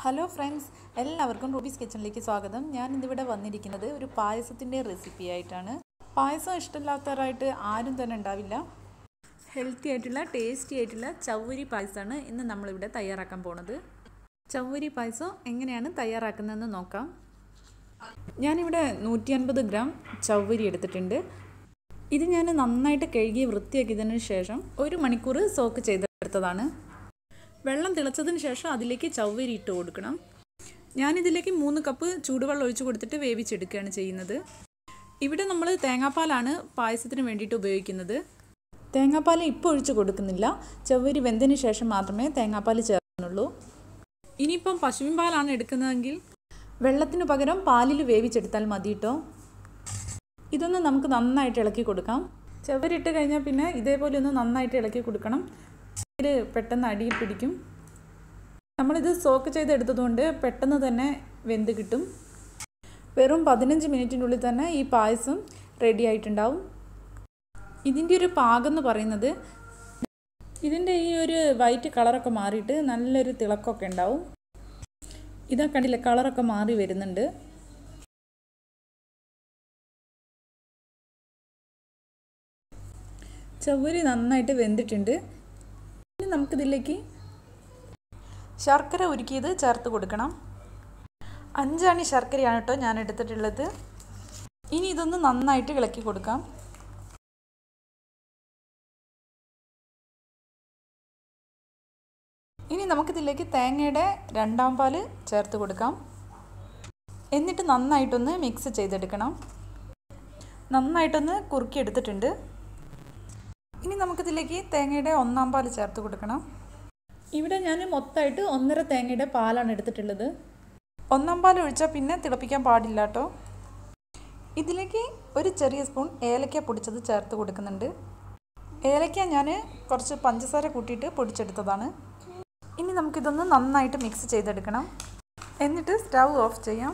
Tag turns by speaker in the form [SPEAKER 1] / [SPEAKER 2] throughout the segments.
[SPEAKER 1] hello friends എല്ലാവർക്കും rubies കിച്ചണിലേക്ക് സ്വാഗതം ഞാൻ ഇന്നിവിടെ വന്നിരിക്കുന്നത് ഒരു പായസത്തിൻ്റെ റെസിപ്പി ആയിട്ടാണ് പായസം ഇഷ്ടമില്ലാത്തവരായിട്ട് ആരും തന്നെ ഉണ്ടാവില്ല ഹെൽത്തി ആയിട്ടുള്ള ടേസ്റ്റി ആയിട്ടുള്ള ചവ്വരി പായസമാണ് ഇന്ന് നമ്മളിവിടെ തയ്യാറാക്കാൻ പോണത് ചവ്വരി പായസം എങ്ങനെയാണ് തയ്യാറാക്കുന്നതെന്ന് നോക്കാം ഞാനിവിടെ നൂറ്റി അൻപത് ഗ്രാം ചവ്വരി എടുത്തിട്ടുണ്ട് ഇത് ഞാൻ നന്നായിട്ട് കഴുകി വൃത്തിയാക്കിയതിന് ശേഷം ഒരു മണിക്കൂർ സോക്ക് ചെയ്തെടുത്തതാണ് വെള്ളം തിളച്ചതിന് ശേഷം അതിലേക്ക് ചവ്വരി ഇട്ട് കൊടുക്കണം ഞാനിതിലേക്ക് മൂന്ന് കപ്പ് ചൂടുവെള്ളം ഒഴിച്ച് കൊടുത്തിട്ട് വേവിച്ചെടുക്കുകയാണ് ചെയ്യുന്നത് ഇവിടെ നമ്മൾ തേങ്ങാപ്പാലാണ് പായസത്തിന് വേണ്ടിയിട്ട് ഉപയോഗിക്കുന്നത് തേങ്ങാപ്പാൽ ഇപ്പോൾ ഒഴിച്ച് കൊടുക്കുന്നില്ല ചവ്വരി വെന്തതിന് ശേഷം മാത്രമേ തേങ്ങാപ്പാൽ ചേർക്കുന്നുള്ളൂ ഇനിയിപ്പം പശുവിൻ പാലാണ് എടുക്കുന്നതെങ്കിൽ വെള്ളത്തിന് പകരം പാലിൽ വേവിച്ചെടുത്താൽ മതി കേട്ടോ ഇതൊന്ന് നമുക്ക് നന്നായിട്ട് ഇളക്കി കൊടുക്കാം ചവരിട്ട് കഴിഞ്ഞാൽ പിന്നെ ഇതേപോലെ ഒന്ന് നന്നായിട്ട് ഇളക്കി കൊടുക്കണം ഇത് പെട്ടെന്ന് അടിയിൽ പിടിക്കും നമ്മളിത് സോക്ക് ചെയ്തെടുത്തതുകൊണ്ട് പെട്ടെന്ന് തന്നെ വെന്ത് കിട്ടും വെറും പതിനഞ്ച് മിനിറ്റിനുള്ളിൽ തന്നെ ഈ പായസം റെഡി ആയിട്ടുണ്ടാവും ഇതിൻ്റെ ഒരു പാകം എന്ന് പറയുന്നത് ഇതിൻ്റെ ഈ ഒരു വൈറ്റ് കളറൊക്കെ മാറിയിട്ട് നല്ലൊരു തിളക്കമൊക്കെ ഉണ്ടാവും ഇതാ കണ്ടില്ല കളറൊക്കെ മാറി വരുന്നുണ്ട് ചവ്വരി നന്നായിട്ട് വെന്തിട്ടുണ്ട് ഇനി നമുക്കിതിലേക്ക് ശർക്കര ഉരുക്കിയത് ചേർത്ത് കൊടുക്കണം അഞ്ചാണി ശർക്കരയാണ് കേട്ടോ ഞാൻ എടുത്തിട്ടുള്ളത് ഇനി ഇതൊന്ന് നന്നായിട്ട് ഇളക്കി കൊടുക്കാം ഇനി നമുക്കിതിലേക്ക് തേങ്ങയുടെ രണ്ടാം പാല് ചേർത്ത് കൊടുക്കാം എന്നിട്ട് നന്നായിട്ടൊന്ന് മിക്സ് ചെയ്തെടുക്കണം നന്നായിട്ടൊന്ന് കുറുക്കി എടുത്തിട്ടുണ്ട് ഇനി നമുക്കിതിലേക്ക് തേങ്ങയുടെ ഒന്നാം പാൽ ചേർത്ത് കൊടുക്കണം ഇവിടെ ഞാൻ മൊത്തമായിട്ട് ഒന്നര തേങ്ങയുടെ പാലാണ് എടുത്തിട്ടുള്ളത് ഒന്നാം പാൽ ഒഴിച്ചാൽ പിന്നെ തിളപ്പിക്കാൻ പാടില്ല കേട്ടോ ഇതിലേക്ക് ഒരു ചെറിയ സ്പൂൺ ഏലക്ക പൊടിച്ചത് ചേർത്ത് കൊടുക്കുന്നുണ്ട് ഏലക്ക ഞാൻ കുറച്ച് പഞ്ചസാര കൂട്ടിയിട്ട് പൊടിച്ചെടുത്തതാണ് ഇനി നമുക്കിതൊന്ന് നന്നായിട്ട് മിക്സ് ചെയ്തെടുക്കണം എന്നിട്ട് സ്റ്റൗ ഓഫ് ചെയ്യാം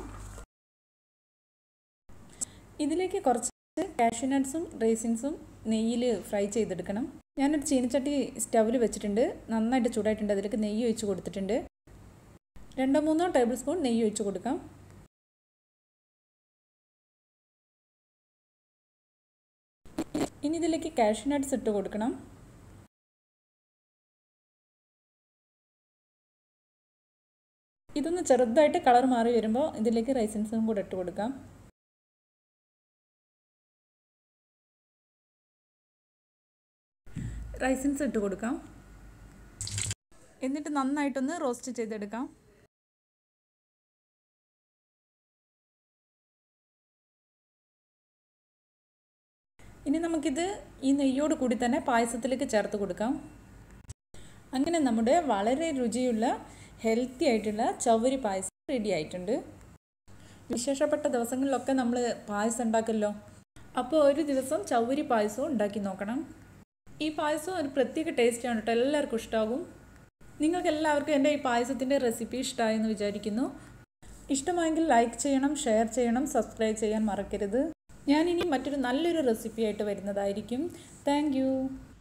[SPEAKER 1] ഇതിലേക്ക് കുറച്ച് കാഷ്യൂ നട്ട്സും റേസിൻസും നെയ്യിൽ ഫ്രൈ ചെയ്തെടുക്കണം ഞാനൊരു ചീനച്ചട്ടി സ്റ്റവിൽ വെച്ചിട്ടുണ്ട് നന്നായിട്ട് ചൂടായിട്ടുണ്ട് അതിലേക്ക് നെയ്യ് ഒഴിച്ച് കൊടുത്തിട്ടുണ്ട് രണ്ടോ മൂന്നോ ടേബിൾ സ്പൂൺ നെയ്യ് ഒഴിച്ച് കൊടുക്കാം ഇനി ഇതിലേക്ക് കാഷ്യൂ നട്ട്സ് ഇട്ട് കൊടുക്കണം ഇതൊന്ന് ചെറുതായിട്ട് കളർ മാറി വരുമ്പോൾ ഇതിലേക്ക് റൈസിൻസും കൂടെ ഇട്ട് കൊടുക്കാം റൈസിൻസ് ഇട്ട് കൊടുക്കാം എന്നിട്ട് നന്നായിട്ടൊന്ന് റോസ്റ്റ് ചെയ്തെടുക്കാം ഇനി നമുക്കിത് ഈ നെയ്യോട് കൂടി തന്നെ പായസത്തിലേക്ക് ചേർത്ത് കൊടുക്കാം അങ്ങനെ നമ്മുടെ വളരെ രുചിയുള്ള ഹെൽത്തി ആയിട്ടുള്ള ചവരി പായസം റെഡി ആയിട്ടുണ്ട് വിശേഷപ്പെട്ട ദിവസങ്ങളിലൊക്കെ നമ്മൾ പായസം ഉണ്ടാക്കല്ലോ അപ്പോൾ ഒരു ദിവസം ചവരി പായസവും ഉണ്ടാക്കി നോക്കണം ഈ പായസം ഒരു പ്രത്യേക ടേസ്റ്റാണ് കേട്ടോ എല്ലാവർക്കും ഇഷ്ടമാകും നിങ്ങൾക്ക് എല്ലാവർക്കും എൻ്റെ ഈ പായസത്തിൻ്റെ റെസിപ്പി ഇഷ്ടമായെന്ന് വിചാരിക്കുന്നു ഇഷ്ടമായെങ്കിൽ ലൈക്ക് ചെയ്യണം ഷെയർ ചെയ്യണം സബ്സ്ക്രൈബ് ചെയ്യാൻ മറക്കരുത് ഞാനിനി മറ്റൊരു നല്ലൊരു റെസിപ്പി ആയിട്ട് വരുന്നതായിരിക്കും താങ്ക്